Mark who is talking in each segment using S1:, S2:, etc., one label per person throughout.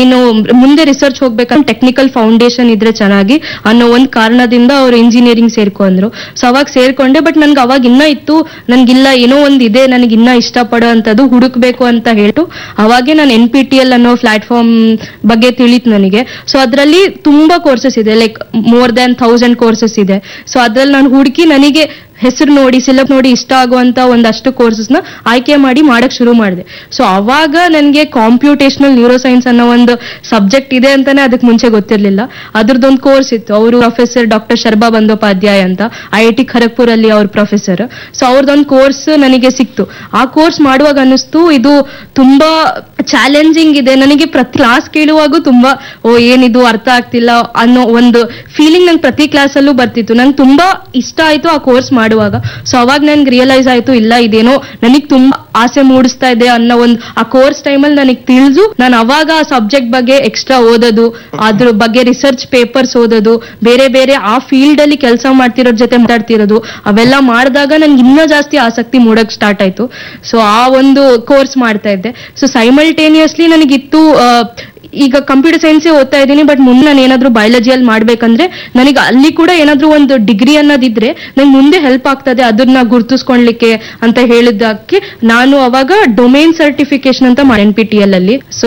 S1: ನೀನು ಮುಂದೆ ರಿಸರ್ಚ್ ಹೋಗ್ಬೇಕಂದ್ರೆ ಟೆಕ್ನಿಕಲ್ ಫೌಂಡೇಶನ್ ಇದ್ರೆ ಚೆನ್ನಾಗಿ ಅನ್ನೋ ಒಂದ್ ಕಾರಣದಿಂದ ಅವ್ರು ಇಂಜಿನಿಯರಿಂಗ್ ಸೇರ್ಕೊಂಡ್ರು ಸೊ ಅವಾಗ ಸೇರ್ಕೊಂಡೆ ಬಟ್ ನನ್ಗೆ ಅವಾಗ ಇನ್ನ ಇತ್ತು ನನ್ಗಿಲ್ಲ ಏನೋ ಒಂದ್ ಇದೆ ನನಗೆ ಇನ್ನ ಇಷ್ಟಪಡೋ ಅಂತದ್ದು ಹುಡುಕ್ಬೇಕು ಅಂತ ಹೇಳ್ತು ಅವಾಗೆ ನಾನು ಎನ್ ಪಿ ಟಿ ಎಲ್ ಅನ್ನೋ ಪ್ಲಾಟ್ಫಾರ್ಮ್ ಬಗ್ಗೆ ತಿಳಿತು ನನಗೆ ಸೊ ಅದರಲ್ಲಿ ತುಂಬಾ ಕೋರ್ಸಸ್ ಇದೆ like more than thousand courses ಇದೆ ಸೊ ಅದ್ರಲ್ಲಿ ನಾನು ಹುಡುಕಿ ನನಗೆ ಹೆಸರು ನೋಡಿ ಸಿಲಬ್ ನೋಡಿ ಇಷ್ಟ ಆಗುವಂತ ಒಂದಷ್ಟು courses ನ ಆಯ್ಕೆ ಮಾಡಿ ಮಾಡಕ್ ಶುರು ಮಾಡಿದೆ ಸೊ ಅವಾಗ ನನಗೆ ಕಾಂಪ್ಯೂಟೇಷನಲ್ ನ್ಯೂರೋ ಸೈನ್ಸ್ ಅನ್ನೋ ಒಂದು ಸಬ್ಜೆಕ್ಟ್ ಇದೆ ಅಂತಾನೆ ಅದಕ್ಕೆ ಮುಂಚೆ ಗೊತ್ತಿರ್ಲಿಲ್ಲ ಅದ್ರದ್ದೊಂದು ಕೋರ್ಸ್ ಇತ್ತು ಅವರು ಪ್ರೊಫೆಸರ್ ಡಾಕ್ಟರ್ ಶರ್ಬಾ ಬಂದೋಪಾಧ್ಯಾಯ ಅಂತ ಐ ಐ ಟಿ ಖರಗ್ಪುರ್ ಅಲ್ಲಿ ಅವ್ರ ಪ್ರೊಫೆಸರ್ ಸೊ ಅವ್ರದ್ದೊಂದು ಕೋರ್ಸ್ ನನಗೆ ಸಿಕ್ತು ಆ ಕೋರ್ಸ್ ಮಾಡುವಾಗ ಅನಿಸ್ತು ಇದು ತುಂಬಾ ಚಾಲೆಂಜಿಂಗ್ ಇದೆ ನನಗೆ ಪ್ರತಿ ಕ್ಲಾಸ್ ಕೇಳುವಾಗೂ ತುಂಬಾ ಓ ಏನಿದು ಅರ್ಥ ಆಗ್ತಿಲ್ಲ ಅನ್ನೋ ಒಂದು ಫೀಲಿಂಗ್ ನಂಗೆ ಪ್ರತಿ ಕ್ಲಾಸ್ ಅಲ್ಲೂ ಬರ್ತಿತ್ತು ನಂಗೆ ತುಂಬಾ ಇಷ್ಟ ಆಯ್ತು ಆ ಕೋರ್ಸ್ ಮಾಡುವಾಗ ಸೊ ಅವಾಗ ನನ್ಗೆ ರಿಯಲೈಸ್ ಆಯ್ತು ಇಲ್ಲ ಇದೇನೋ ನನಗೆ ತುಂಬಾ ಆಸೆ ಮೂಡಿಸ್ತಾ ಇದೆ ಅನ್ನೋ ಒಂದು ಆ ಕೋರ್ಸ್ ಟೈಮಲ್ಲಿ ನನಗೆ ತಿಳಿದು ನಾನು ಅವಾಗ ಆ ಸಬ್ಜೆಕ್ಟ್ ಬಗ್ಗೆ ಎಕ್ಸ್ಟ್ರಾ ಓದೋದು ಅದ್ರ ಬಗ್ಗೆ ರಿಸರ್ಚ್ ಪೇಪರ್ಸ್ ಓದೋದು ಬೇರೆ ಬೇರೆ ಆ ಫೀಲ್ಡ್ ಅಲ್ಲಿ ಕೆಲಸ ಮಾಡ್ತಿರೋರ್ ಜೊತೆ ಮಾತಾಡ್ತಿರೋದು ಅವೆಲ್ಲ ಮಾಡಿದಾಗ ನನ್ಗೆ ಇನ್ನೂ ಜಾಸ್ತಿ ಆಸಕ್ತಿ ಮೂಡಕ್ ಸ್ಟಾರ್ಟ್ ಆಯ್ತು ಸೊ ಆ ಒಂದು ಕೋರ್ಸ್ ಮಾಡ್ತಾ ಇದ್ದೆ ಸೊ ಸೈಮಲ್ಟೇನಿಯಸ್ಲಿ ನನಗಿತ್ತು ಆ, ಈಗ ಕಂಪ್ಯೂಟರ್ ಸೈನ್ಸೇ ಓದ್ತಾ ಇದ್ದೀನಿ ಬಟ್ ಮುಂದೆ ನಾನು ಏನಾದ್ರೂ ಬಯಾಲಜಿಯಲ್ಲಿ ಮಾಡ್ಬೇಕಂದ್ರೆ ನನಗೆ ಅಲ್ಲಿ ಕೂಡ ಏನಾದ್ರೂ ಒಂದು ಡಿಗ್ರಿ ಅನ್ನೋದಿದ್ರೆ ನಂಗೆ ಮುಂದೆ ಹೆಲ್ಪ್ ಆಗ್ತದೆ ಅದನ್ನ ಗುರ್ತಿಸ್ಕೊಳ್ಲಿಕ್ಕೆ ಅಂತ ಹೇಳಿದ್ದಕ್ಕೆ ನಾನು ಅವಾಗ ಡೊಮೇನ್ ಸರ್ಟಿಫಿಕೇಶನ್ ಅಂತ ಮಾಡಿ ಎನ್ ಪಿ ಟಿ ಎಲ್ ಅಲ್ಲಿ ಸೊ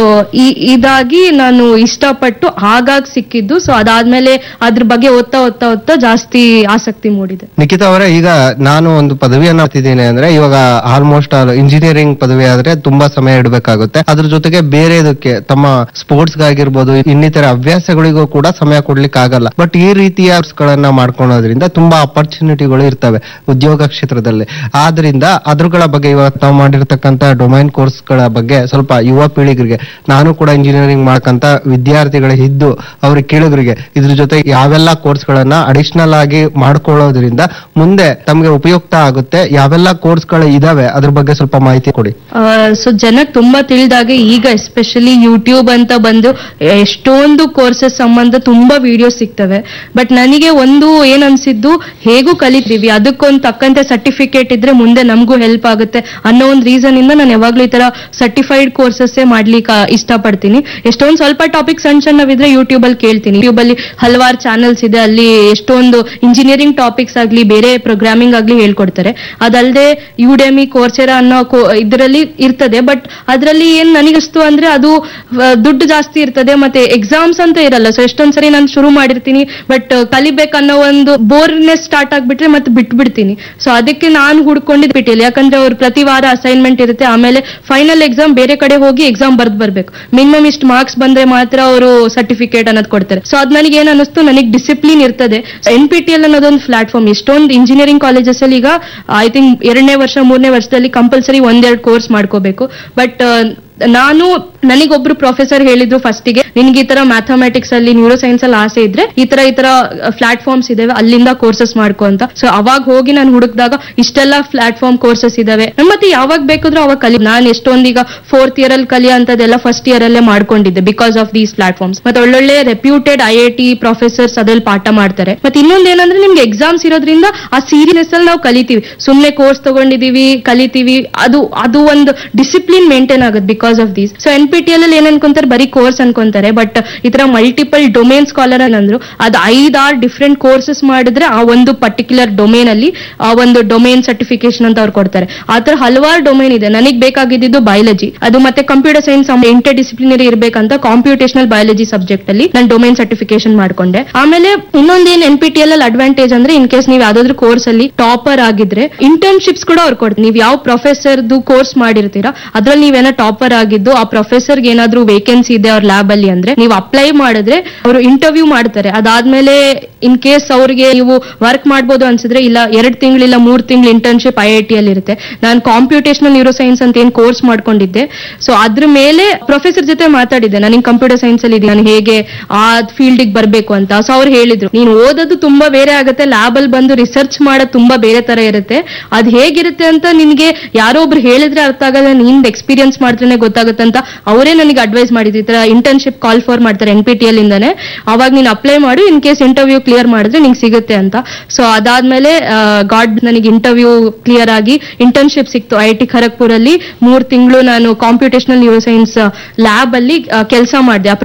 S1: ಇದಾಗಿ ನಾನು ಇಷ್ಟಪಟ್ಟು ಆಗಾಗ ಸಿಕ್ಕಿದ್ದು ಸೊ ಅದಾದ್ಮೇಲೆ ಅದ್ರ ಬಗ್ಗೆ ಓದ್ತಾ ಓದ್ತಾ ಓದ್ತಾ ಜಾಸ್ತಿ ಆಸಕ್ತಿ ಮೂಡಿದೆ
S2: ನಿಖಿತಾ ಅವರೇ ಈಗ ನಾನು ಒಂದು ಪದವಿಯನ್ನ ಮಾಡ್ತಿದ್ದೀನಿ ಅಂದ್ರೆ ಇವಾಗ ಆಲ್ಮೋಸ್ಟ್ ಆಲ್ ಇಂಜಿನಿಯರಿಂಗ್ ಪದವಿ ಆದ್ರೆ ತುಂಬಾ ಸಮಯ ಇಡಬೇಕಾಗುತ್ತೆ ಅದ್ರ ಜೊತೆಗೆ ಬೇರೆ ಇದಕ್ಕೆ ತಮ್ಮ ಸ್ಪೋರ್ಟ್ಸ್ ಗಾಗಿರ್ಬೋದು ಇನ್ನಿತರ ಹವ್ಯಾಸಗಳಿಗೂ ಕೂಡ ಸಮಯ ಕೊಡ್ಲಿಕ್ಕೆ ಆಗಲ್ಲ ಬಟ್ ಈ ರೀತಿಯ course ಗಳನ್ನ ಮಾಡ್ಕೊಳೋದ್ರಿಂದ ತುಂಬಾ ಅಪರ್ಚುನಿಟಿಗಳು ಇರ್ತವೆ ಉದ್ಯೋಗ ಕ್ಷೇತ್ರದಲ್ಲಿ ಆದ್ರಿಂದ ಅದ್ರಗಳ ಬಗ್ಗೆ ಇವತ್ತು ನಾವು ಮಾಡಿರ್ತಕ್ಕಂತ ಡೊಮೈನ್ ಕೋರ್ಸ್ ಗಳ ಬಗ್ಗೆ ಸ್ವಲ್ಪ ಯುವ ಪೀಳಿಗರಿಗೆ ನಾನು ಕೂಡ ಇಂಜಿನಿಯರಿಂಗ್ ಮಾಡ್ಕಂತ ವಿದ್ಯಾರ್ಥಿಗಳ ಇದ್ದು ಅವ್ರಿಗೆ ಕೇಳಿದ್ರಿಗೆ ಇದ್ರ ಜೊತೆ ಯಾವೆಲ್ಲ ಕೋರ್ಸ್ ಗಳನ್ನ ಅಡಿಷನಲ್ ಆಗಿ ಮಾಡ್ಕೊಳ್ಳೋದ್ರಿಂದ ಮುಂದೆ ತಮಗೆ ಉಪಯುಕ್ತ ಆಗುತ್ತೆ ಯಾವೆಲ್ಲ ಕೋರ್ಸ್ ಗಳು ಇದಾವೆ ಅದ್ರ ಬಗ್ಗೆ ಸ್ವಲ್ಪ ಮಾಹಿತಿ ಕೊಡಿ
S1: ಸೊ ಜನಕ್ಕೆ ತುಂಬಾ ತಿಳಿದಾಗೆ ಈಗ ಎಸ್ಪೆಷಲಿ ಯೂಟ್ಯೂಬ್ ಅಂತ ಬಂದು ಎಷ್ಟೊಂದು ಕೋರ್ಸಸ್ ಸಂಬಂಧ ತುಂಬಾ ವಿಡಿಯೋಸ್ ಸಿಗ್ತವೆ ಬಟ್ ನನಗೆ ಒಂದು ಏನ್ ಅನ್ಸಿದ್ದು ಹೇಗೂ ಕಲಿತೀವಿ ಅದಕ್ಕೊಂದು ತಕ್ಕಂತೆ ಸರ್ಟಿಫಿಕೇಟ್ ಇದ್ರೆ ಮುಂದೆ ನಮಗೂ ಹೆಲ್ಪ್ ಆಗುತ್ತೆ ಅನ್ನೋ ಒಂದು ರೀಸನ್ ಇಂದ ನಾನು ಯಾವಾಗ್ಲೂ ಈ ತರ ಸರ್ಟಿಫೈಡ್ ಕೋರ್ಸಸ್ ಮಾಡ್ಲಿಕ್ಕೆ ಆ, ಇಷ್ಟಪಡ್ತೀನಿ ಎಷ್ಟೊಂದು ಸ್ವಲ್ಪ ಟಾಪಿಕ್ ಸಣ್ಣ ಸಣ್ಣವಿದ್ರೆ ಯೂಟ್ಯೂಬ್ ಅಲ್ಲಿ ಕೇಳ್ತೀನಿ ಯೂಟ್ಯೂಬ್ ಅಲ್ಲಿ ಹಲವಾರು ಚಾನೆಲ್ಸ್ ಇದೆ ಅಲ್ಲಿ ಎಷ್ಟೊಂದು ಇಂಜಿನಿಯರಿಂಗ್ ಟಾಪಿಕ್ಸ್ ಆಗ್ಲಿ ಬೇರೆ ಪ್ರೋಗ್ರಾಮಿಂಗ್ ಆಗ್ಲಿ ಹೇಳ್ಕೊಡ್ತಾರೆ ಅದಲ್ಲದೆ ಯುಡೆಮಿ ಕೋರ್ಸೆರಾ ಅನ್ನೋ ಇದರಲ್ಲಿ ಇರ್ತದೆ ಬಟ್ ಅದರಲ್ಲಿ ಏನ್ ನನಗಿಸ್ತು ಅಂದ್ರೆ ಅದು ಆ, ದುಡ್ಡು ಜಾಸ್ತಿ ಇರ್ತದೆ ಮತ್ತೆ ಎಕ್ಸಾಮ್ಸ್ ಅಂತ ಇರಲ್ಲ ಸೊ ಎಷ್ಟೊಂದ್ ಸರಿ ನಾನು ಶುರು ಮಾಡಿರ್ತೀನಿ ಬಟ್ ಕಲಿಬೇಕನ್ನೋ ಒಂದು ಬೋರ್ನೆಸ್ ಸ್ಟಾರ್ಟ್ ಆಗ್ಬಿಟ್ರೆ ಮತ್ತೆ ಬಿಟ್ಬಿಡ್ತೀನಿ ಸೊ ಅದಕ್ಕೆ ನಾನು ಹುಡ್ಕೊಂಡಿದ್ ಬಿಟ್ಟಿಲ್ಲ ಯಾಕಂದ್ರೆ ಅವ್ರು ಪ್ರತಿ ವಾರ ಅಸೈನ್ಮೆಂಟ್ ಇರುತ್ತೆ ಆಮೇಲೆ ಫೈನಲ್ ಎಕ್ಸಾಮ್ ಬೇರೆ ಕಡೆ ಹೋಗಿ ಎಕ್ಸಾಮ್ ಬರ್ದ್ ಬರ್ಬೇಕು ಮಿನಿಮಮ್ ಇಷ್ಟು ಮಾರ್ಕ್ಸ್ ಬಂದ್ರೆ ಮಾತ್ರ ಅವರು ಸರ್ಟಿಫಿಕೇಟ್ ಅನ್ನೋದು ಕೊಡ್ತಾರೆ ಸೊ ಅದ್ ನನಗೆ ಏನ್ ಅನಿಸ್ತು ನನಗೆ ಡಿಸಿಪ್ಲಿನ್ ಇರ್ತದೆ ಎನ್ ಪಿ ಟಿ ಎಲ್ ಅನ್ನೋದೊಂದು ಪ್ಲಾಟ್ಫಾರ್ಮ್ ಎಷ್ಟೊಂದು ಇಂಜಿನಿಯರಿಂಗ್ ಕಾಲೇಜಸ್ ಅಲ್ಲಿ ಈಗ ಐ ಥಿಂಕ್ ಎರಡನೇ ವರ್ಷ ಮೂರನೇ ವರ್ಷದಲ್ಲಿ ಕಂಪಲ್ಸರಿ ಒಂದೆರಡು ಕೋರ್ಸ್ ಮಾಡ್ಕೋಬೇಕು ಬಟ್ ನಾನು ನನಗೊಬ್ರು ಪ್ರೊಫೆಸರ್ ಹೇಳಿದ್ರು ಫಸ್ಟಿಗೆ ನಿನ್ಗೆ ಈ ತರ ಮ್ಯಾಥಮೆಟಿಕ್ಸ್ ಅಲ್ಲಿ ನ್ಯೂರೋ ಸೈನ್ಸ್ ಅಲ್ಲಿ ಆಸೆ ಇದ್ರೆ ಈ ತರ ಈ ತರ ಪ್ಲಾಟ್ಫಾರ್ಮ್ಸ್ ಇದಾವೆ ಅಲ್ಲಿಂದ ಕೋರ್ಸಸ್ ಮಾಡ್ಕೊ ಅಂತ ಸೊ ಅವಾಗ ಹೋಗಿ ನಾನು ಹುಡುಕ್ದಾಗ ಇಷ್ಟೆಲ್ಲ ಪ್ಲಾಟ್ಫಾರ್ಮ್ ಕೋರ್ಸಸ್ ಇದಾವೆ ನಾನ್ ಮತ್ತೆ ಯಾವಾಗ ಬೇಕಾದ್ರೂ ಅವಾಗ ಕಲಿ ನಾನು ಎಷ್ಟೊಂದು ಈಗ ಫೋರ್ತ್ ಇಯರ್ ಅಲ್ಲಿ ಕಲಿಯೋಂಥದ್ದೆಲ್ಲ ಫಸ್ಟ್ ಇಯರ್ ಅಲ್ಲೇ ಮಾಡ್ಕೊಂಡಿದ್ದೆ ಬಿಕಾಸ್ ಆಫ್ ದೀಸ್ ಪ್ಲಾಟ್ಫಾರ್ಮ್ಸ್ ಮತ್ತೆ ಒಳ್ಳೊಳ್ಳೆ reputed I I T professors ಅದ್ರಲ್ಲಿ ಪಾಠ ಮಾಡ್ತಾರೆ ಮತ್ತೆ ಇನ್ನೊಂದ್ ಏನಂದ್ರೆ ನಿಮ್ಗೆ ಎಕ್ಸಾಮ್ಸ್ ಇರೋದ್ರಿಂದ ಆ ಸೀರಿಯಸ್ ಅಲ್ಲಿ ನಾವು ಕಲಿತೀವಿ ಸುಮ್ನೆ ಕೋರ್ಸ್ ತಗೊಂಡಿದೀವಿ ಕಲಿತೀವಿ ಅದು ಅದು ಒಂದು ಡಿಸಿಪ್ಲಿನ್ ಮೇಂಟೈನ್ ಆಗುತ್ತೆ because of these so N P T ಅಲ್ಲಿ ಏನ್ ಅನ್ಕೊಂತಾರೆ ಬರೀ ಕೋರ್ಸ್ ಅನ್ಕೊಂತಾರೆ ಬಟ್ ಈ ತರ ಮಲ್ಟಿಪಲ್ ಡೊಮೇನ್ ಸ್ಕಾಲರ್ ಅಂದ್ರು ಅದು ಐದಾರು ಡಿಫ್ರೆಂಟ್ ಕೋರ್ಸಸ್ ಮಾಡಿದ್ರೆ ಆ ಒಂದು ಪರ್ಟಿಕ್ಯುಲರ್ ಡೊಮೇನ್ ಅಲ್ಲಿ ಆ ಒಂದು ಡೊಮೇನ್ ಸರ್ಟಿಫಿಕೇಶನ್ ಅಂತ ಅವ್ರು ಕೊಡ್ತಾರೆ ಆ ತರ ಹಲವಾರು ಡೊಮೇನ್ ಇದೆ ನನಗೆ ಬೇಕಾಗಿದ್ದು ಬಯಾಲಜಿ ಅದು ಮತ್ತೆ ಕಂಪ್ಯೂಟರ್ ಸೈನ್ಸ್ ಇಂಟರ್ ಡಿಸಿಪ್ಲಿನರಿ ಇರ್ಬೇಕಂತ ಕಾಂಪ್ಯೂಟೇಷನಲ್ ಬಯಾಲಜಿ ಸಬ್ಜೆಕ್ಟ್ ಅಲ್ಲಿ ನಾನು ಡೊಮೇನ್ ಸರ್ಟಿಫಿಕೇಶನ್ ಮಾಡ್ಕೊಂಡೆ ಆಮೇಲೆ ಇನ್ನೊಂದೇನ್ N P T L advantage ಅಂದ್ರೆ ಇನ್ ಕೇಸ್ ನೀವು ಯಾವ್ದಾದ್ರು ಕೋರ್ಸ್ ಅಲ್ಲಿ ಟಾಪರ್ ಆಗಿದ್ರೆ ಇಂಟರ್ನ್ಶಿಪ್ಸ್ ಕೂಡ ಅವ್ರು ಕೊಡ್ತಾರೆ ನೀವು ಯಾವ ಪ್ರೊಫೆಸರ್ದು ಕೋರ್ಸ್ ಮಾಡಿರ್ತೀರಾ ಅದ್ರಲ್ಲಿ ನೀವೇನೋ ಟಾಪರ್ ಆಗಿದ್ದು ಆ ಪ್ರೊಫೆಸರ್ಗೆ ಏನಾದ್ರೂ ವೇಕೆನ್ಸಿ ಇದೆ ಅವ್ರ ಲ್ಯಾಬ್ ಅಲ್ಲಿ ಅಂದ್ರೆ ನೀವು ಅಪ್ಲೈ ಮಾಡಿದ್ರೆ ಅವರು ಇಂಟರ್ವ್ಯೂ ಮಾಡ್ತಾರೆ ಅದಾದ್ಮೇಲೆ ಇನ್ ಕೇಸ್ ಅವ್ರಿಗೆ ನೀವು ವರ್ಕ್ ಮಾಡ್ಬೋದು ಅನ್ಸಿದ್ರೆ ಇಲ್ಲ ಎರಡ್ ತಿಂಗಳಿಲ್ಲ ಮೂರ್ ತಿಂಗಳು ಇಂಟರ್ನ್ಶಿಪ್ ಐ ಐ ಟಿ ಅಲ್ಲಿ ಇರುತ್ತೆ ನಾನು ಕಾಂಪ್ಯೂಟೇಷನಲ್ ನ್ಯೂರೋ ಸೈನ್ಸ್ ಅಂತ ಏನ್ ಕೋರ್ಸ್ ಮಾಡ್ಕೊಂಡಿದ್ದೆ ಸೊ ಅದ್ರ ಮೇಲೆ ಪ್ರೊಫೆಸರ್ ಜೊತೆ ಮಾತಾಡಿದ್ದೆ ನನಗೆ ಕಂಪ್ಯೂಟರ್ ಸೈನ್ಸ್ ಅಲ್ಲಿ ನಾನು ಹೇಗೆ ಆ ಫೀಲ್ಡ್ ಬರ್ಬೇಕು ಅಂತ ಸೊ ಅವ್ರು ಹೇಳಿದ್ರು ನೀನು ಓದೋದು ತುಂಬಾ ಬೇರೆ ಆಗುತ್ತೆ ಲ್ಯಾಬ್ ಅಲ್ಲಿ ಬಂದು ರಿಸರ್ಚ್ ಮಾಡೋದು ತುಂಬಾ ಬೇರೆ ತರ ಇರುತ್ತೆ ಅದ್ ಹೇಗಿರುತ್ತೆ ಅಂತ ನಿನ್ಗೆ ಯಾರೋ ಒಬ್ರು ಹೇಳಿದ್ರೆ ಅರ್ಥ ಆಗಲ್ಲ ನಿಂದ್ ಎಕ್ಸ್ಪೀರಿಯನ್ಸ್ ಮಾಡಿದ್ರೆ ಗೊತ್ತಾಗುತ್ತೆ ಅಂತ ಅವರೇ ನನಗೆ ಅಡ್ವೈಸ್ ಮಾಡಿದ್ರು ಈ ತರ ಇಂಟರ್ನ್ಶಿಪ್ ಕಾಲ್ ಫಾರ್ ಮಾಡ್ತಾರೆ ಎನ್ ಪಿ ಟಿ ಎಲ್ ಇಂದಾನೆ ಅವಾಗ ನೀನು ಅಪ್ಲೈ ಮಾಡು ಇನ್ ಕೇಸ್ ಇಂಟರ್ವ್ಯೂ ಕ್ಲಿಯರ್ ಮಾಡಿದ್ರೆ ನಿಂಗೆ ಸಿಗುತ್ತೆ ಅಂತ ಸೊ ಅದಾದ್ಮೇಲೆ ಗಾಡ್ ನನಗೆ ಇಂಟರ್ವ್ಯೂ ಕ್ಲಿಯರ್ ಆಗಿ ಇಂಟರ್ನ್ಶಿಪ್ ಸಿಕ್ತು ಐ ಟಿ ಖರಗ್ಪುರ್ ಅಲ್ಲಿ ಮೂರ್ ತಿಂಗಳು ನಾನು ಕಾಂಪ್ಯೂಟೇಷನಲ್ ನ್ಯೂರೋ ಸೈನ್ಸ್ ಲ್ಯಾಬ್ ಅಲ್ಲಿ ಕೆಲಸ ಮಾಡಿದೆ ಆ